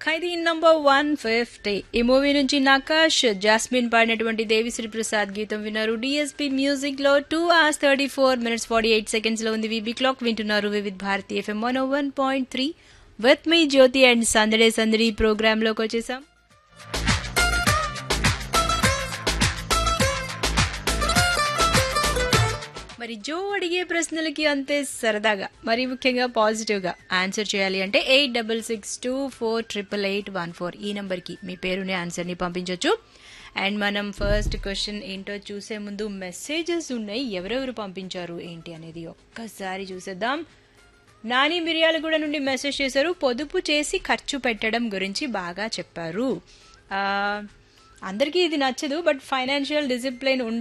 ఖైదీ number one fifty ఈ movie నుంచి Nakash Jasmine పాడినటువంటి దేవిశ్రీ ప్రసాద్ గీతం విన్నారు డిఎస్పీ మ్యూజిక్ లో two hours thirty four minutes forty eight seconds లో ఉంది విబీ క్లాక్ వింటున్నారు Vividh Bharati FM one one point three with మీ జ్యోతి అండ్ సందడే సందడి ప్రోగ్రామ్ లోకి వచ్చేసాం మరి జో అడిగే ప్రశ్నలకి అంతే సరదాగా మరి ముఖ్యంగా పాజిటివ్గా ఆన్సర్ చేయాలి అంటే eight double six two four triple eight one four ఈ నెంబర్కి మీ పేరుని ఆన్సర్ని పంపించవచ్చు అండ్ మనం ఫస్ట్ క్వశ్చన్ ఏంటో చూసే ముందు మెసేజెస్ ఉన్నాయి ఎవరెవరు పంపించారు ఏంటి అనేది ఒక్కసారి చూసేద్దాం నాని మిర్యాలగూడ నుండి మెసేజ్ చేశారు పొదుపు చేసి ఖర్చు పెట్టడం గురించి బాగా చెప్పారు ఆ, అందరికీ ఇది నచ్చదు బట్ ఫైనాన్షియల్ డిసిప్లిన్